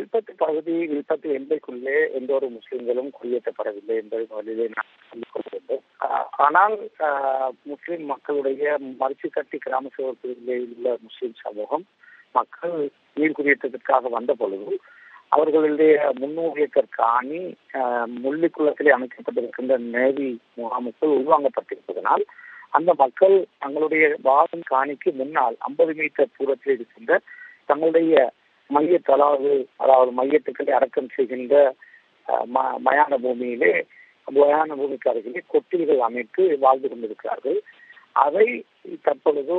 வில்பத்து பகுதி வில்பத்து எல்லைக்குள்ளே எந்த ஒரு முஸ்லிம்களும் குடியேற்றப்படவில்லை என்பதை முதலிலே நான் சொல்லிக் கொள்ள வேண்டும் ஆஹ் ஆனால் ஆஹ் முஸ்லிம் மக்களுடைய மரிச்சுக்கட்டி கிராம சேவர்களிலே உள்ள முஸ்லிம் சமூகம் மக்கள் நீர் குடியேற்றத்திற்காக வந்த பொழுது அவர்களுடைய முன்னூறு ஏக்கர் காணி ஆஹ் முள்ளிக்குளத்திலே அமைக்கப்பட்டிருக்கின்ற நேவி முகாமுக்குள் உள்வாங்கப்பட்டிருப்பதனால் அந்த மக்கள் தங்களுடைய வாழும் காணிக்கு முன்னால் ஐம்பது மீட்டர் தூரத்தில் இருக்கின்ற தங்களுடைய மைய தலாவு அதாவது மையத்துக்களை அடக்கம் செய்கின்ற அஹ், ம- மயான பூமியிலே மயான பூமிக்கு அருகிலே கொட்டில்கள் அமைத்து வாழ்ந்து கொண்டிருக்கிறார்கள் அதை தற்பொழுது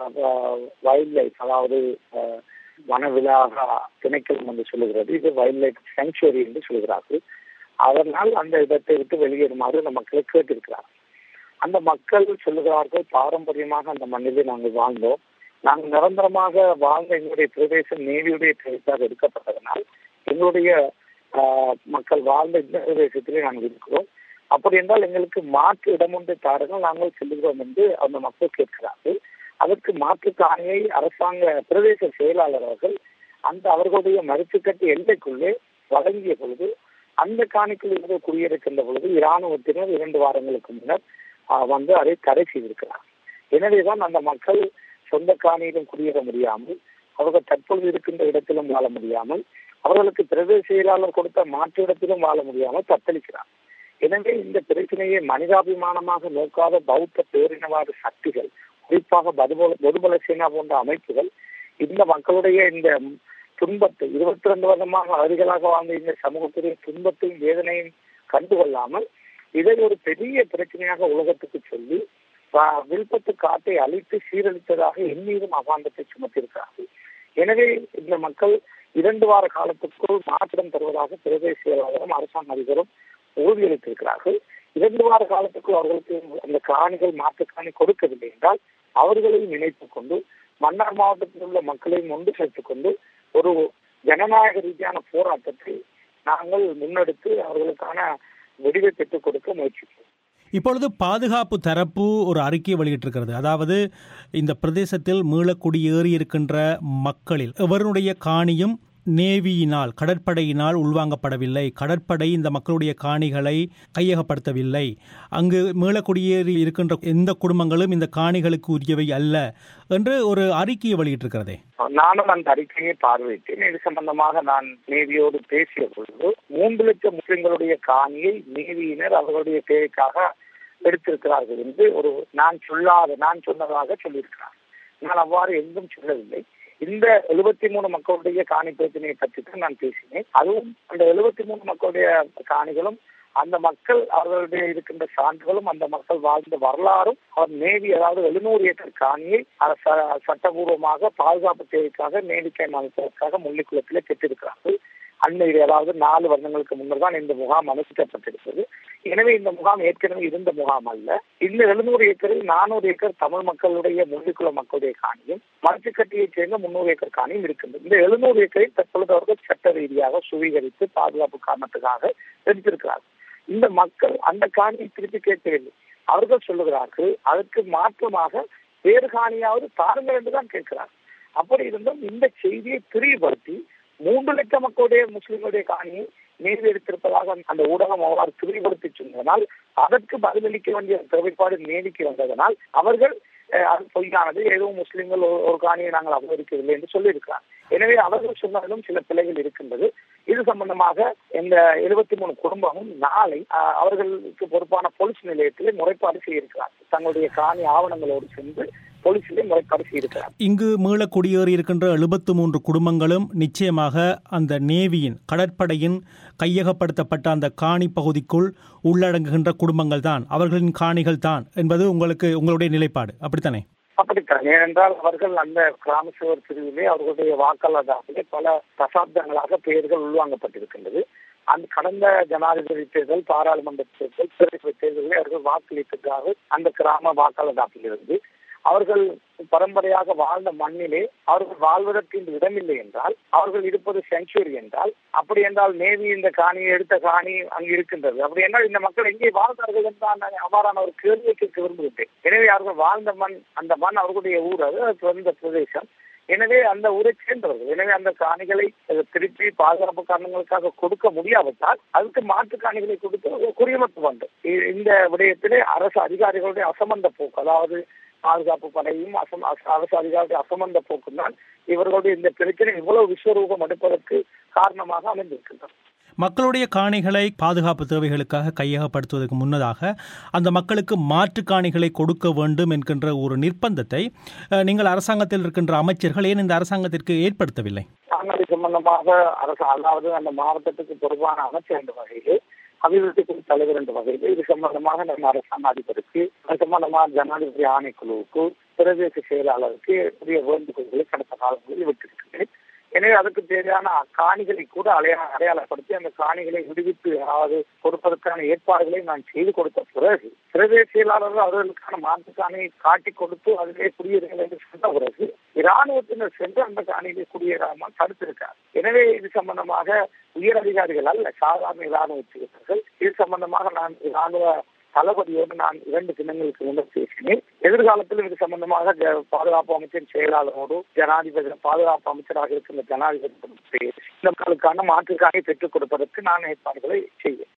வைல்ட் லைஃப் அதாவது அஹ், வனவிலாக திணைக்களம் என்று சொல்லுகிறது இது வைல்ட் லைஃப் சாங்சுவரி என்று சொல்கிறார்கள் அதனால் அந்த இடத்தை விட்டு வெளியேறுமாறு அந்த மக்களை கேட்டிருக்கிறார்கள் அந்த மக்கள் சொல்லுகிறார்கள் பாரம்பரியமாக அந்த மண்ணிலே நாங்கள் வாழ்ந்தோம் நாங்கள் நிரந்தரமாக வாழ்ந்த எங்களுடைய பிரதேசம் நேவியுடைய பிரதேசமாக எடுக்கப்பட்டதனால் எங்களுடைய ஆஹ், மக்கள் வாழ்ந்த இந்த பிரதேசத்திலே நாங்கள் இருக்கிறோம் அப்படி என்றால் எங்களுக்கு மாற்று இடம் ஒன்றை தாருங்கள் நாங்கள் செல்லுகிறோம் என்று அந்த மக்கள் கேட்கிறார்கள் அதற்கு மாற்று காணியை அரசாங்க பிரதேச செயலாளர் அவர்கள் அந்த அவர்களுடைய மறுத்துக்கட்டு எல்லைக்குள்ளே வழங்கிய பொழுது அந்த காணிக்குள் இருந்து குடியிருக்கின்ற பொழுது இராணுவத்தினர் இரண்டு வாரங்களுக்கு முன்னர் ஆஹ், வந்து அதை தடை செய்திருக்கிறார் எனவேதான் அந்த மக்கள் சொந்த காணியிலும் குடியேற முடியாமல் அவர்கள் தற்பொழுது இருக்கின்ற இடத்திலும் வாழ முடியாமல் அவர்களுக்கு பிரதேச செயலாளர் கொடுத்த மாற்று இடத்திலும் வாழ முடியாமல் தத்தளிக்கிறார் எனவே இந்த பிரச்சனையை மனிதாபிமானமாக நோக்காத பௌத்த பேரினவாத சக்திகள் குறிப்பாக பதுபல பொதுபல சேனா போன்ற அமைப்புகள் இந்த மக்களுடைய இந்த துன்பத்தை இருபத்தி ரெண்டு வருடமாக அருகலாக வாழ்ந்த இந்த சமூகத்துடைய துன்பத்தையும் வேதனையும் கண்டுகொள்ளாமல் இதை ஒரு பெரிய பிரச்சனையாக உலகத்துக்கு சொல்லி ப- வில்பத்து காட்டை அழித்து சீரழித்ததாக எண்ணீரும் அபாண்டத்தை சுமத்தியிருக்கிறார்கள் எனவே இந்த மக்கள் இரண்டு வார காலத்துக்குள் மாற்றம் தருவதாக பிரதேச செயலாளரும் அரசாங்க அதிபரும் உறுதியளித்திருக்கிறார்கள் இரண்டு வார காலத்துக்குள் அவர்களுக்கு அந்த காணிகள் மாற்று காணி கொடுக்கவில்லை என்றால் அவர்களையும் இணைத்துக் கொண்டு மன்னார் மாவட்டத்தில் உள்ள மக்களையும் ஒன்று சேர்த்துக் கொண்டு ஒரு ஜனநாயக ரீதியான போராட்டத்தை நாங்கள் முன்னெடுத்து அவர்களுக்கான விடிவை பெற்றுக் கொடுக்க முயற்சிப்போம் இப்பொழுது பாதுகாப்பு தரப்பு ஒரு அறிக்கையை வெளியிட்டிருக்கிறது அதாவது இந்த பிரதேசத்தில் மீளக்குடியேறி இருக்கின்ற மக்களில் எவருடைய காணியும் நேவியினால் கடற்படையினால் உள்வாங்கப்படவில்லை கடற்படை இந்த மக்களுடைய காணிகளை கையகப்படுத்தவில்லை அங்கு மீளக்குடியேறி இருக்கின்ற எந்த குடும்பங்களும் இந்த காணிகளுக்கு உரியவை அல்ல என்று ஒரு அறிக்கையை வெளியிட்டிருக்கிறதே நானும் அந்த அறிக்கையை பார்வையிட்டேன் இது சம்பந்தமாக நான் நேவியோடு பேசிய பொழுது மூன்று லட்சம் முஸ்லிம்களுடைய காணியை நேவியினர் அவர்களுடைய தேவைக்காக எடுத்திருக்கிறார்கள் என்று ஒரு நான் சொல்லாத நான் சொன்னதாக சொல்லியிருக்கிறார் நான் அவ்வாறு எங்கும் சொல்லவில்லை இந்த எழுபத்தி மூணு மக்களுடைய காணி பிரச்சனையை பற்றி தான் நான் பேசினேன் அதுவும் அந்த எழுபத்தி மூணு மக்களுடைய காணிகளும் அந்த மக்கள் அவர்களுடைய இருக்கின்ற சான்றுகளும் அந்த மக்கள் வாழ்ந்த வரலாறும் அவர் நேவி அதாவது எழுநூறு ஏக்கர் காணியை அவர் ச- சட்டபூர்வமாக பாதுகாப்பு தேவைக்காக நேவிக்கை அமைப்பதற்காக முள்ளிக்குளத்திலே பெற்றிருக்கிறார்கள் அண்மையில் அதாவது நாலு வருடங்களுக்கு முன்னர் தான் இந்த முகாம் அமைக்கப்பட்டிருக்கிறது எனவே இந்த முகாம் ஏற்கனவே இருந்த முகாம் அல்ல இந்த எழுநூறு ஏக்கரில் நானூறு ஏக்கர் தமிழ் மக்களுடைய முள்ளிக்குள மக்களுடைய காணியும் மரச்சுக்கட்டியைச் சேர்ந்த முன்னூறு ஏக்கர் காணியும் இருக்கின்றது இந்த எழுநூறு ஏக்கரை தற்பொழுது அவர்கள் சட்ட ரீதியாக சுவீகரித்து பாதுகாப்பு காரணத்துக்காக எடுத்திருக்கிறார்கள் இந்த மக்கள் அந்த காணியை திருப்பி கேட்கவில்லை அவர்கள் சொல்லுகிறார்கள் அதற்கு மாற்றமாக வேறு காணியாவது தாருங்கள் என்றுதான் கேட்கிறார் அப்படி இருந்தும் இந்த செய்தியை திரிவுபடுத்தி மூன்று லட்சம் மக்களுடைய முஸ்லிம்களுடைய காணியை நீர் எடுத்திருப்பதாக அந்த ஊடகம் அவ்வாறு திரிவுபடுத்தி சொன்னதனால் அதற்கு பதிலளிக்க வேண்டிய தேவைப்பாடு நீடிக்க வந்ததனால் அவர்கள் அஹ், அது பொய்யானது எதுவும் முஸ்லிம்கள் ஒரு- ஒரு காணியை நாங்கள் அபகரிக்கவில்லை என்று சொல்லியிருக்கிறார் எனவே அவர்கள் சொன்னதிலும் சில பிழைகள் இருக்கின்றது இது சம்பந்தமாக இந்த எழுபத்தி மூணு குடும்பமும் நாளை அஹ், அவர்களுக்கு பொறுப்பான போலீஸ் நிலையத்திலே முறைப்பாடு செய்திருக்கிறார் தங்களுடைய காணி ஆவணங்களோடு சென்று போலீசிலே முறைப்பாடு செய்திருக்கிறார் இங்கு மீள குடியேறி இருக்கின்ற எழுபத்து மூன்று குடும்பங்களும் நிச்சயமாக அந்த நேவியின் கடற்படையின் கையகப்படுத்தப்பட்ட அந்த காணி பகுதிக்குள் உள்ளடங்குகின்ற குடும்பங்கள் தான் அவர்களின் காணிகள் தான் என்பது உங்களுக்கு உங்களுடைய நிலைப்பாடு அப்படித்தானே அப்படித்தான் ஏனென்றால் அவர்கள் அந்த கிராம சேவர் பிரிவிலே அவர்களுடைய வாக்காளர் தாக்கலே பல தசாப்தங்களாக பெயர்கள் உள்வாங்கப்பட்டிருக்கின்றது அந்த கடந்த ஜனாதிபதி தேர்தல் பாராளுமன்ற தேர்தல் பிரதேச தேர்தலில் அவர்கள் வாக்களித்ததாக அந்த கிராம வாக்காளர் தாக்கிலிருந்து அவர்கள் பரம்பரையாக வாழ்ந்த மண்ணிலே அவர்கள் வாழ்வதற்கு இந்த இடமில்லை என்றால் அவர்கள் இருப்பது செஞ்சுரி என்றால் அப்படி என்றால் நேவி இந்த காணியை எடுத்த காணி அங்கு இருக்கின்றது அப்படி என்றால் இந்த மக்கள் எங்கே வாழ்ந்தார்கள் என்றால் நான் அவ்வாறான ஒரு கேள்வியை கேட்க விரும்புகின்றேன் எனவே அவர்கள் வாழ்ந்த மண் அந்த மண் அவர்களுடைய ஊர் அது அது சொந்த பிரதேசம் எனவே அந்த ஊரை சேர்ந்தவர்கள் எனவே அந்த காணிகளை திருப்பி பாதுகாப்பு காரணங்களுக்காக கொடுக்க முடியாவிட்டால் அதுக்கு மாற்று காணிகளை கொடுத்து குறியமற்ற வேண்டும் இந்த விடயத்திலே அரசு அதிகாரிகளுடைய அசமந்த போக்கு அதாவது பாதுகாப்பு படையும் அசம் அரசு அதிகாரிகளுடைய அசமந்த போக்கும் தான் இவர்களுடைய இந்த பிரச்சனை இவ்வளவு விஸ்வரூபம் எடுப்பதற்கு காரணமாக அமைந்திருக்கின்றன மக்களுடைய காணிகளை பாதுகாப்பு தேவைகளுக்காக கையகப்படுத்துவதற்கு முன்னதாக அந்த மக்களுக்கு மாற்று காணிகளை கொடுக்க வேண்டும் என்கின்ற ஒரு நிர்பந்தத்தை நீங்கள் அரசாங்கத்தில் இருக்கின்ற அமைச்சர்கள் ஏன் இந்த அரசாங்கத்திற்கு ஏற்படுத்தவில்லை நாங்கள் சம்பந்தமாக அரசு அதாவது அந்த மாவட்டத்துக்கு பொறுப்பான அமைச்சர் என்ற வகையில் அபிவிருத்தி குழு தலைவர் என்ற வகையில் இது சம்பந்தமாக நம்ம அரசாங்க அதிபருக்கு அது சம்பந்தமாக ஜனாதிபதி ஆணைக்குழுவுக்கு பிரதேச செயலாளருக்கு புதிய வேண்டுகோள்களை கடந்த காலங்களில் விட்டிருக்கிறேன் எனவே அதுக்கு தேவையான காணிகளை கூட அடையா அடையாளப்படுத்தி அந்த காணிகளை விடுவித்து அதாவது கொடுப்பதற்கான ஏற்பாடுகளை நான் செய்து கொடுத்த பிறகு பிரதேச செயலாளர்கள் அவர்களுக்கான மாற்று காணியை காட்டி கொடுத்து அதிலே குடியேறுங்கள் என்று சொன்ன பிறகு இராணுவத்தினர் சென்று அந்த காணிகளை குடியேறாமல் தடுத்திருக்கார் எனவே இது சம்பந்தமாக உயர் அதிகாரிகள் அல்ல சாதாரண இராணுவ உத்தியோகர்கள் இது சம்பந்தமாக நான் இராணுவ தளபதியோடு நான் இரண்டு தினங்களுக்கு முன்னர் பேசினேன் எதிர்காலத்தில் இது சம்பந்தமாக பாதுகாப்பு அமைச்சர் செயலாளரோடு ஜனாதிபதி பாதுகாப்பு அமைச்சராக இருக்கின்ற ஜனாதிபதி இந்த மக்களுக்கான மாற்றுக்கானை பெற்றுக் கொடுப்பதற்கு நான் ஏற்பாடுகளை செய்வேன்